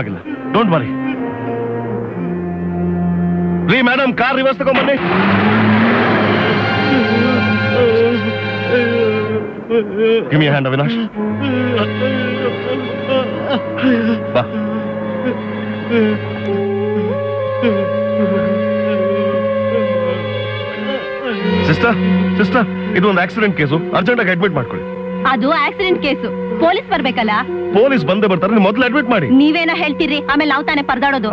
ಪರವಾಗಿಲ್ಲ don't worry ರೀ madam car reverse ತಗೊಂಬನ್ನಿ ಗಿಮಿ ಹ್ಯಾಂಡ್ ಅವಿನಾಶ್ ಬಾ ಸಿಸ್ಟರ್ ಸಿಸ್ಟರ್ ಇದು ಒಂದು ಆಕ್ಸಿಡೆಂಟ್ ಕೇಸು ಅರ್ಜೆಂಟ್ ಆಗಿ ಅಡ್ಮಿಟ್ ಮಾಡ್ಕೊಳ್ಳಿ ಅದು ಆಕ್ಸಿಡೆಂಟ್ ಕೇಸು ಪೊಲೀಸ್ ಬರ್ಬೇಕಲ್ಲ ಪೊಲೀಸ್ ಬಂದೇ ಬರ್ತಾರೆ ನೀವು ಮೊದಲು ಅಡ್ಮಿಟ್ ಮಾಡಿ ನೀವೇನೋ ಹೇಳ್ತೀರಿ ಆಮೇಲೆ ನಾವು ತಾನೇ ಪರದಾಡೋದು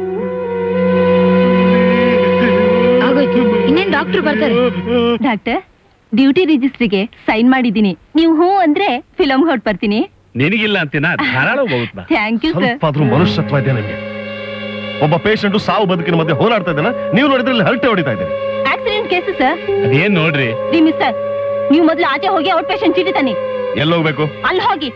ಆಗೋಯ್ತು ಇನ್ನೇನ್ ಡಾಕ್ಟರ್ ಬರ್ತಾರೆ ಡಾಕ್ಟರ್ ಡ್ಯೂಟಿ ರಿಜಿಸ್ಟ್ರಿಗೆ ಸೈನ್ ಮಾಡಿದ್ದೀನಿ ನೀವು ಹ್ಞೂ ಅಂದ್ರೆ ಫಿಲಮ್ ಹೊಟ್ ಬರ್ತೀನಿ ನಿನಗಿಲ್ಲ ಅಂತೀನ ಧಾರಾಳ ಹೋಗುತ್ತ ಥ್ಯಾಂಕ್ ಯು ಸರ್ ಸ್ವಲ್ಪ ಆದ್ರೂ ಮನುಷ್ಯತ್ವ ಇದೆ ನಿಮಗೆ ಒಬ್ಬ ಪೇಷಂಟ್ ಸಾವು ಬದುಕಿನ ಮಧ್ಯೆ ಹೋರಾಡ್ತಾ ಇದ್ದಾನೆ ನೀವು ನೋಡಿದ್ರೆ ಇಲ್ಲಿ ಹರಟೆ ಹೊಡಿತಾ ಇದ್ದೀರಿ ಆಕ್ಸಿಡೆಂಟ್ ಕೇಸು ಸರ್ ಅದೇನ್ ನೋಡ್ರಿ ರೀ ಮಿಸ್ಟರ್ ನೀವು ಮೊದಲು ಆಚೆ ಹೋಗಿ ಔಟ್ ಪೇಷಂಟ್ ಚೀಟಿ ತನ್ನಿ ಎಲ್ಲಿ ಹೋಗ್ಬೇಕು ಅಲ್ಲಿ ಹೋಗಿ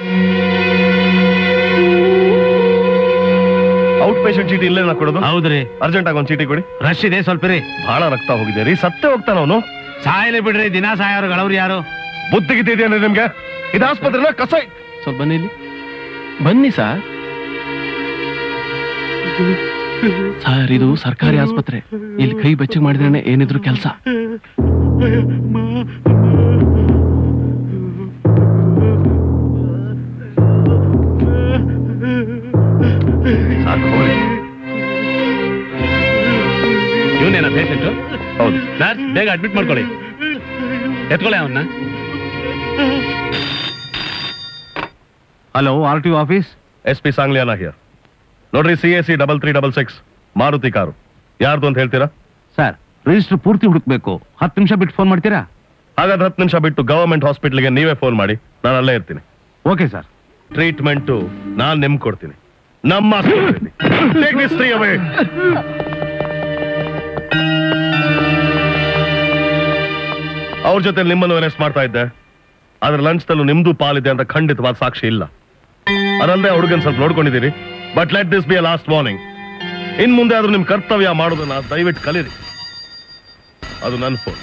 ಔಟ್ ಪೇಷಂಟ್ ಚೀಟಿ ಇಲ್ಲೇ ನಾ ಕೊಡೋದು ಹೌದ್ರಿ ಅರ್ಜೆಂಟ್ ಆಗಿ ಒಂದು ಚೀಟಿ ಕೊಡಿ ರಶ್ ಇದೆ ಸ್ವಲ್ಪ ರೀ ಬಹಳ ರಕ್ತ ಹೋಗಿದೆ ರೀ ಸತ್ತೇ ಹೋಗ್ತಾನ ಅವನು ಸಾಯಲಿ ಬಿಡ್ರಿ ದಿನ ಸಾಯೋರು ಗಳವ್ರು ಯಾರು ಬುದ್ಧಿಗಿದ್ದೇನೆ ನಿಮ್ಗೆ ಇದು ಆಸ್ಪತ್ರೆನ ಕಸ ಸ್ವಲ್ಪ ಬನ್ನಿ ಇಲ್ಲಿ ಬನ್ನಿ ಸರ್ ಸರ್ ಇದು ಸರ್ಕಾರಿ ಆಸ್ಪತ್ರೆ ಇಲ್ಲಿ ಕೈ ಬೆಚ್ಚಗೆ ಮಾಡಿದ್ರೆ ಏನಿದ್ರು ಕೆಲಸ ಸಾಕು ಹೋಗ್ಲಿ. ಇವನೇನ ಪೇಷಂಟ್ ಹೌದು ನರ್ಸ್ ಬೇಗ ಅಡ್ಮಿಟ್ ಮಾಡ್ಕೊಳ್ಳಿ ಎತ್ಕೊಳ್ಳಿ ಅವನ್ನ hello R T office S P Sangliana here ನೋಡ್ರಿ C A C double three double six Maruti car ಯಾರ್ದು ಅಂತ ಹೇಳ್ತೀರಾ ಸರ್ ರಿಜಿಸ್ಟರ್ ಪೂರ್ತಿ ಹುಡುಕ್ಬೇಕು ಹತ್ತು ನಿಮಿಷ ಬಿಟ್ಟು ಫೋನ್ ಮಾಡ್ತೀರಾ ಹಾಗಾದ್ರೆ ಹತ್ತು ನಿಮಿಷ ಬಿಟ್ಟು ಗವರ್ಮೆಂಟ್ ಹಾಸ್ಪಿಟ್ಲ್ಗೆ ನೀವೇ ಫೋನ್ ಮಾಡಿ ನಾನು ಅಲ್ಲೇ ಇರ್ತೀನಿ ಓಕೆ ಸರ್ ಟ್ರೀಟ್ಮೆಂಟು ನಾನು ನಿಮ್ಗೆ ಕೊಡ್ತೀನಿ ನಮ್ಮ ಆಸ್ಪತ್ರೆಯಲ್ಲಿ. Take this tree away. ಅವ್ರ ಜೊತೆ ನಿಮ್ಮನ್ನು ಅರೆಸ್ಟ್ ಮಾಡ್ತಾ ಇದ್ದೆ ಆದ್ರೆ ಲಂಚ್ದಲ್ಲೂ ನಿಮ್ದು ಪಾಲಿದೆ ಅಂತ ಖಂಡಿತವಾದ ಸಾಕ್ಷಿ ಇಲ್ಲ ಅದಲ್ಲದೆ ಹುಡುಗನ್ ಸ್ವಲ್ಪ ನೋಡ್ಕೊಂಡಿದ್ದೀರಿ but let this be a last warning ಇನ್ ಮುಂದೆ ಆದ್ರೂ ನಿಮ್ ಕರ್ತವ್ಯ ಮಾಡೋದನ್ನ ದಯವಿಟ್ಟು ಕಲೀರಿ ಅದು ನನ್ನ ಫೋನ್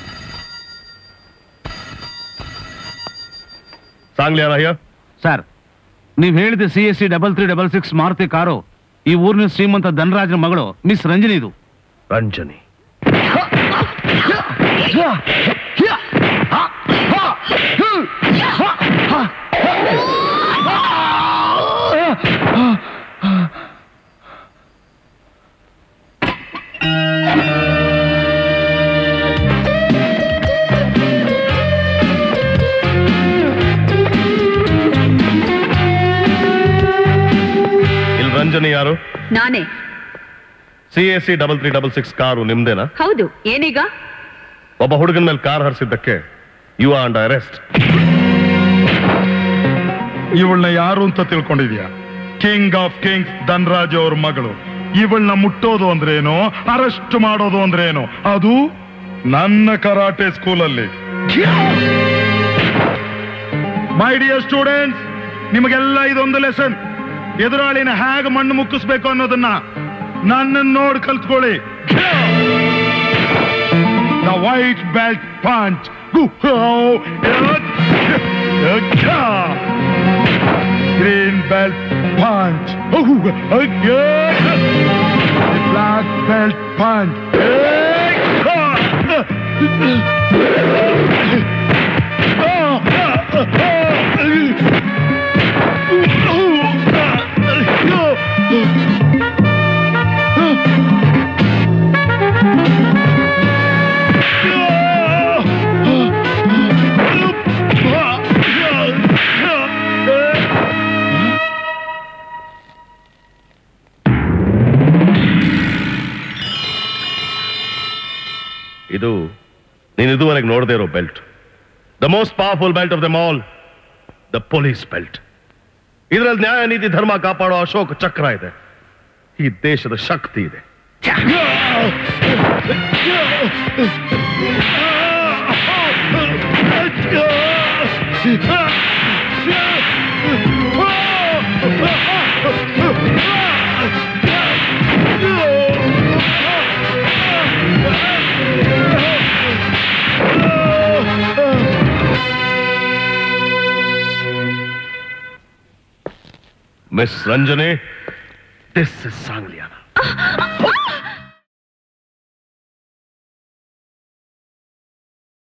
ಸಾಂಗ್ಲಿಯಾನ ಹಿಯರ್ ಸರ್ ನೀವು ಹೇಳಿದ C S C double three double six Maruti car ಈ ಊರಿನ ಶ್ರೀಮಂತ ಧನರಾಜನ ಮಗಳು ಮಿಸ್ ರಂಜನಿದು ರಂಜನಿ ಇಲ್ಲಿ ರಂಜನಿ ಯಾರು ನಾನೇ C A C double three double six car ನಿಮ್ದೇನಾ ಹೌದು ಏನೀಗ ಒಬ್ಬ ಹುಡುಗನ ಮೇಲೆ ಕಾರ್ ಹರಿಸಿದ್ದಕ್ಕೆ ಯು ಆರ್ ಅಂಡರ್ ಅರೆಸ್ಟ್ ಇವಳನ್ನ ಯಾರು ಅಂತ ತಿಳ್ಕೊಂಡಿದ್ಯಾ ಕಿಂಗ್ ಆಫ್ ಕಿಂಗ್ಸ್ ಧನ್ರಾಜ್ ಅವ್ರ ಮಗಳು ಇವಳನ್ನ ಮುಟ್ಟೋದು ಅಂದ್ರೇನು ಅರೆಸ್ಟ್ ಮಾಡೋದು ಅಂದ್ರೇನು ಅದು ನನ್ನ ಕರಾಟೆ ಸ್ಕೂಲಲ್ಲಿ ಮೈ ಡಿಯರ್ ಸ್ಟೂಡೆಂಟ್ಸ್ ನಿಮಗೆಲ್ಲ ಇದೊಂದು ಲೆಸನ್ ಎದುರಾಳಿನ ಹೇಗೆ ಮಣ್ಣು ಮುಕ್ಕಿಸ್ಬೇಕು ಅನ್ನೋದನ್ನ ನನ್ನನ್ನು ನೋಡಿ ಕಲ್ತ್ಕೊಳ್ಳಿ the white belt punch green belt punch black belt punch ಇದು ನೀನು ಇದುವರೆಗೆ ನೋಡದೇ ಇರೋ belt the most powerful belt of the mall the police belt ಇದರಲ್ಲಿ ನ್ಯಾಯ ನೀತಿ ಧರ್ಮ ಕಾಪಾಡೋ ಅಶೋಕ ಚಕ್ರ ಇದೆ ಈ ದೇಶದ ಶಕ್ತಿ ಇದೆ miss Ranjani this is Sangliana